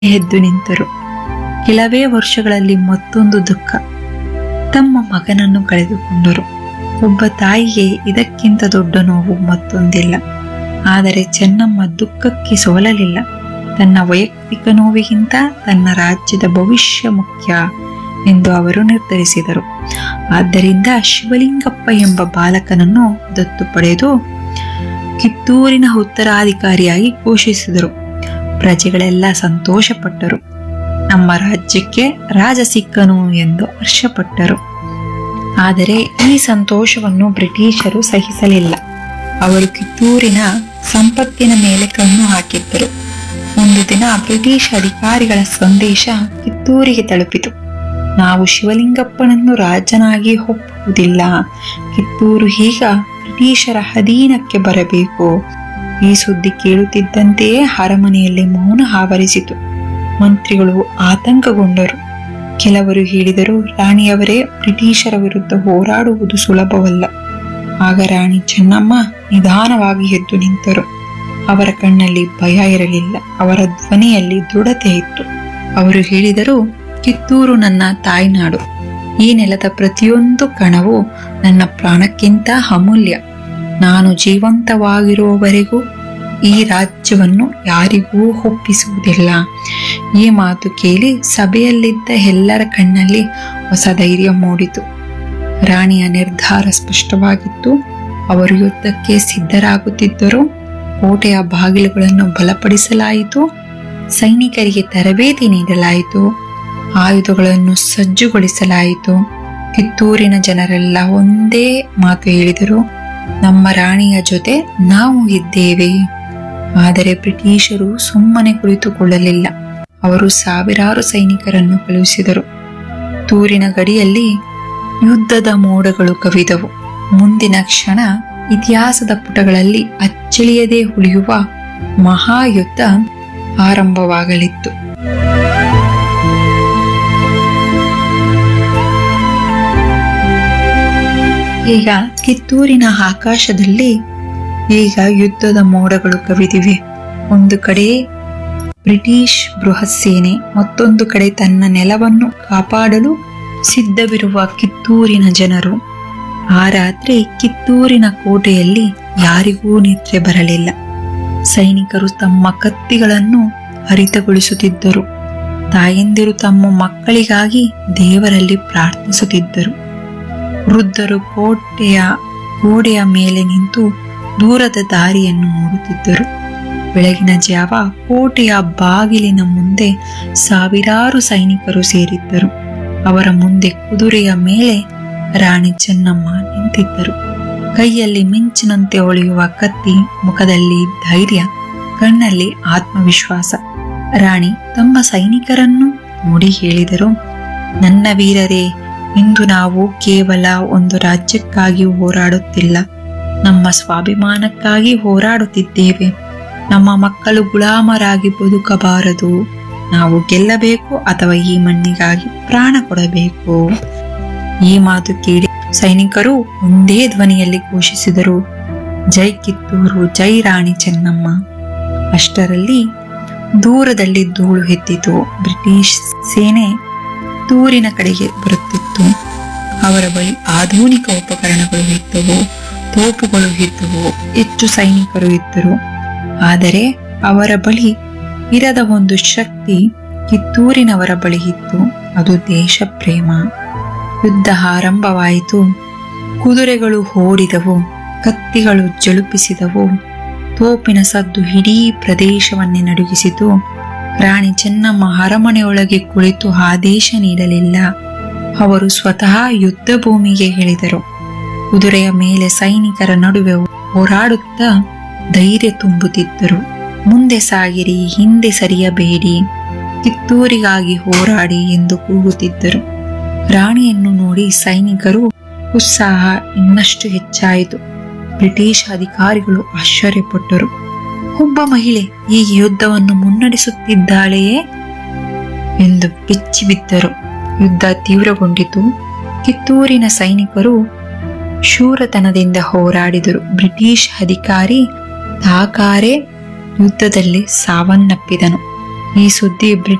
ಎದ್ದು ನಿಂತರು ಕೆಲವೇ ವರ್ಷಗಳಲ್ಲಿ ಮತ್ತೊಂದು ದುಃಖ ತಮ್ಮ ಮಗನನ್ನು ಕಳೆದುಕೊಂಡರು ಒಬ್ಬ ತಾಯಿಗೆ ಇದಕ್ಕಿಂತ ದೊಡ್ಡ ನೋವು ಮತ್ತೊಂದಿಲ್ಲ ಆದರೆ ಚೆನ್ನಮ್ಮ ದುಃಖಕ್ಕೆ ಸೋಲಲಿಲ್ಲ ತನ್ನ ವೈಯಕ್ತಿಕ ನೋವಿಗಿಂತ ತನ್ನ ರಾಜ್ಯದ ಭವಿಷ್ಯ ಮುಖ್ಯ ಎಂದು ಅವರು ನಿರ್ಧರಿಸಿದರು ಆದ್ದರಿಂದ ಶಿವಲಿಂಗಪ್ಪ ಎಂಬ ಬಾಲಕನನ್ನು ದತ್ತು ಪಡೆದು ಕಿತ್ತೂರಿನ ಉತ್ತರಾಧಿಕಾರಿಯಾಗಿ ಘೋಷಿಸಿದರು ಪ್ರಜೆಗಳೆಲ್ಲ ಸಂತೋಷಪಟ್ಟರು ನಮ್ಮ ರಾಜ್ಯಕ್ಕೆ ರಾಜ ಸಿಕ್ಕನು ಎಂದು ಹರ್ಷಪಟ್ಟರು ಆದರೆ ಈ ಸಂತೋಷವನ್ನು ಬ್ರಿಟಿಷರು ಸಹಿಸಲಿಲ್ಲ ಅವರು ಕಿತ್ತೂರಿನ ಸಂಪತ್ತಿನ ಮೇಲೆ ಕಣ್ಣು ಹಾಕಿದ್ದರು ಒಂದು ದಿನ ಬ್ರಿಟಿಷ್ ಅಧಿಕಾರಿಗಳ ಸಂದೇಶ ಕಿತ್ತೂರಿಗೆ ತಲುಪಿತು ನಾವು ಶಿವಲಿಂಗಪ್ಪನನ್ನು ರಾಜನಾಗಿ ಒಪ್ಪುವುದಿಲ್ಲ ಕಿತ್ತೂರು ಈಗ ಬ್ರಿಟಿಷರ ಅಧೀನಕ್ಕೆ ಬರಬೇಕು ಈ ಸುದ್ದಿ ಕೇಳುತ್ತಿದ್ದಂತೆಯೇ ಅರಮನೆಯಲ್ಲಿ ಮೌನ ಆವರಿಸಿತು ಮಂತ್ರಿಗಳು ಆತಂಕಗೊಂಡರು ಕೆಲವರು ಹೇಳಿದರು ರಾಣಿಯವರೇ ಬ್ರಿಟಿಷರ ವಿರುದ್ಧ ಹೋರಾಡುವುದು ಸುಲಭವಲ್ಲ ಆಗ ರಾಣಿ ಚೆನ್ನಮ್ಮ ನಿಧಾನವಾಗಿ ಎದ್ದು ನಿಂತರು ಅವರ ಕಣ್ಣಲ್ಲಿ ಭಯ ಇರಲಿಲ್ಲ ಅವರ ಧ್ವನಿಯಲ್ಲಿ ದೃಢತೆ ಇತ್ತು ಅವರು ಹೇಳಿದರು ಕಿತ್ತೂರು ನನ್ನ ತಾಯ್ನಾಡು ಈ ನೆಲದ ಪ್ರತಿಯೊಂದು ಕಣವು ನನ್ನ ಪ್ರಾಣಕ್ಕಿಂತ ಅಮೂಲ್ಯ ನಾನು ಜೀವಂತವಾಗಿರುವವರೆಗೂ ಈ ರಾಜ್ಯವನ್ನು ಯಾರಿಗೂ ಒಪ್ಪಿಸುವುದಿಲ್ಲ ಈ ಮಾತು ಕೇಳಿ ಸಭೆಯಲ್ಲಿದ್ದ ಎಲ್ಲರ ಕಣ್ಣಲ್ಲಿ ಹೊಸ ಧೈರ್ಯ ಮೂಡಿತು ರಾಣಿಯ ನಿರ್ಧಾರ ಸ್ಪಷ್ಟವಾಗಿತ್ತು ಅವರು ಯುದ್ಧಕ್ಕೆ ಸಿದ್ಧರಾಗುತ್ತಿದ್ದರು ಕೋಟೆಯ ಬಾಗಿಲುಗಳನ್ನು ಬಲಪಡಿಸಲಾಯಿತು ಸೈನಿಕರಿಗೆ ತರಬೇತಿ ನೀಡಲಾಯಿತು ಆಯುಧಗಳನ್ನು ಸಜ್ಜುಗೊಳಿಸಲಾಯಿತು ಕಿತ್ತೂರಿನ ಜನರೆಲ್ಲ ಒಂದೇ ಮಾತು ಹೇಳಿದರು ನಮ್ಮ ರಾಣಿಯ ಜೊತೆ ನಾವು ಇದ್ದೇವೆ ಆದರೆ ಬ್ರಿಟಿಷರು ಸುಮ್ಮನೆ ಕುಳಿತುಕೊಳ್ಳಲಿಲ್ಲ ಅವರು ಸಾವಿರಾರು ಸೈನಿಕರನ್ನು ಕಳುಹಿಸಿದರು ತೂರಿನ ಗಡಿಯಲ್ಲಿ ಯುದ್ಧದ ಮೋಡಗಳು ಕವಿದವು ಮುಂದಿನ ಕ್ಷಣ ಇತಿಹಾಸದ ಪುಟಗಳಲ್ಲಿ ಅಚ್ಚಳಿಯದೆ ಉಳಿಯುವ ಮಹಾಯುದ್ಧ ಆರಂಭವಾಗಲಿತ್ತು ಈಗ ಕಿತ್ತೂರಿನ ಆಕಾಶದಲ್ಲಿ ಈಗ ಯುದ್ಧದ ಮೋಡಗಳು ಕವಿದಿವೆ ಒಂದು ಕಡೆ ಬ್ರಿಟಿಷ್ ಬೃಹತ್ ಸೇನೆ ಮತ್ತೊಂದು ಕಡೆ ತನ್ನ ನೆಲವನ್ನು ಕಾಪಾಡಲು ಸಿದ್ಧವಿರುವ ಕಿತ್ತೂರಿನ ಜನರು ಆ ರಾತ್ರಿ ಕಿತ್ತೂರಿನ ಕೋಟೆಯಲ್ಲಿ ಯಾರಿಗೂ ನಿದ್ರೆ ಬರಲಿಲ್ಲ ಸೈನಿಕರು ತಮ್ಮ ಕತ್ತಿಗಳನ್ನು ಹರಿತಗೊಳಿಸುತ್ತಿದ್ದರು ತಾಯಂದಿರು ತಮ್ಮ ಮಕ್ಕಳಿಗಾಗಿ ದೇವರಲ್ಲಿ ಪ್ರಾರ್ಥಿಸುತ್ತಿದ್ದರು ವೃದ್ಧರು ಕೋಟೆಯ ಗೋಡೆಯ ಮೇಲೆ ನಿಂತು ದೂರದ ದಾರಿಯನ್ನು ನೋಡುತ್ತಿದ್ದರು ಬೆಳಗಿನ ಜಾವ ಕೋಟೆಯ ಬಾಗಿಲಿನ ಮುಂದೆ ಸಾವಿರಾರು ಸೈನಿಕರು ಸೇರಿದ್ದರು ಅವರ ಮುಂದೆ ಕುದುರೆಯ ಮೇಲೆ ರಾಣಿ ಚೆನ್ನಮ್ಮ ನಿಂತಿದ್ದರು ಕೈಯಲ್ಲಿ ಮಿಂಚಿನಂತೆ ಹೊಳೆಯುವ ಕತ್ತಿ ಮುಖದಲ್ಲಿ ಧೈರ್ಯ ಕಣ್ಣಲ್ಲಿ ಆತ್ಮವಿಶ್ವಾಸ ರಾಣಿ ತಮ್ಮ ಸೈನಿಕರನ್ನು ನೋಡಿ ಹೇಳಿದರು ನನ್ನ ವೀರರೇ ಇಂದು ನಾವು ಕೇವಲ ಒಂದು ರಾಜ್ಯಕ್ಕಾಗಿ ಹೋರಾಡುತ್ತಿಲ್ಲ ನಮ್ಮ ಸ್ವಾಭಿಮಾನಕ್ಕಾಗಿ ಹೋರಾಡುತ್ತಿದ್ದೇವೆ ನಮ್ಮ ಮಕ್ಕಳು ಗುಲಾಮರಾಗಿ ಬದುಕಬಾರದು ನಾವು ಗೆಲ್ಲಬೇಕು ಅಥವಾ ಈ ಮಣ್ಣಿಗಾಗಿ ಪ್ರಾಣ ಕೊಡಬೇಕು ಈ ಮಾತು ಕೇಳಿ ಸೈನಿಕರು ಒಂದೇ ಧ್ವನಿಯಲ್ಲಿ ಘೋಷಿಸಿದರು ಜೈ ಕಿತ್ತೂರು ಜೈ ರಾಣಿ ಚೆನ್ನಮ್ಮ ಅಷ್ಟರಲ್ಲಿ ದೂರದಲ್ಲಿ ಧೂಳು ಎದ್ದಿತು ಬ್ರಿಟಿಷ್ ಸೇನೆ ತೂರಿನ ಕಡೆಗೆ ಬರುತ್ತಿತ್ತು ಅವರ ಬಳಿ ಆಧುನಿಕ ಉಪಕರಣಗಳು ಇದ್ದವು ತೋಪುಗಳು ಇದ್ದವು ಹೆಚ್ಚು ಸೈನಿಕರು ಇದ್ದರು ಆದರೆ ಅವರ ಬಳಿ ಇರದ ಒಂದು ಶಕ್ತಿ ಕಿತ್ತೂರಿನವರ ಬಳಿ ಇತ್ತು ಅದು ದೇಶ ಪ್ರೇಮ ಯುದ್ಧ ಆರಂಭವಾಯಿತು ಕುದುರೆಗಳು ಓಡಿದವು ಕತ್ತಿಗಳು ಜಳುಪಿಸಿದವು ತೋಪಿನ ಸದ್ದು ಇಡೀ ಪ್ರದೇಶವನ್ನೇ ನಡುಗಿಸಿತು ರಾಣಿ ಚೆನ್ನಮ್ಮ ಅರಮನೆಯೊಳಗೆ ಕುಳಿತು ಆದೇಶ ನೀಡಲಿಲ್ಲ ಅವರು ಸ್ವತಃ ಯುದ್ಧ ಭೂಮಿಗೆ ಇಳಿದರು ಕುದುರೆಯ ಮೇಲೆ ಸೈನಿಕರ ನಡುವೆ ಹೋರಾಡುತ್ತಾ ಧೈರ್ಯ ತುಂಬುತ್ತಿದ್ದರು ಮುಂದೆ ಸಾಗಿರಿ ಹಿಂದೆ ಸರಿಯಬೇಡಿ ಕಿತ್ತೂರಿಗಾಗಿ ಹೋರಾಡಿ ಎಂದು ಕೂಗುತ್ತಿದ್ದರು ರಾಣಿಯನ್ನು ನೋಡಿ ಸೈನಿಕರು ಉತ್ಸಾಹ ಇನ್ನಷ್ಟು ಹೆಚ್ಚಾಯಿತು ಬ್ರಿಟಿಷ್ ಅಧಿಕಾರಿಗಳು ಆಶ್ಚರ್ಯಪಟ್ಟರು ಒಬ್ಬ ಮಹಿಳೆ ಈ ಯುದ್ಧವನ್ನು ಮುನ್ನಡೆಸುತ್ತಿದ್ದಾಳೆಯೇ ಎಂದು ಬೆಚ್ಚಿ ಬಿದ್ದರು ಯುದ್ಧ ತೀವ್ರಗೊಂಡಿತು ಕಿತ್ತೂರಿನ ಸೈನಿಕರು ಶೂರತನದಿಂದ ಹೋರಾಡಿದರು ಬ್ರಿಟಿಷ್ ಅಧಿಕಾರಿ ತಾಕಾರೆ ಯುದ್ಧದಲ್ಲಿ ಸಾವನ್ನಪ್ಪಿದನು ಈ ಸುದ್ದಿ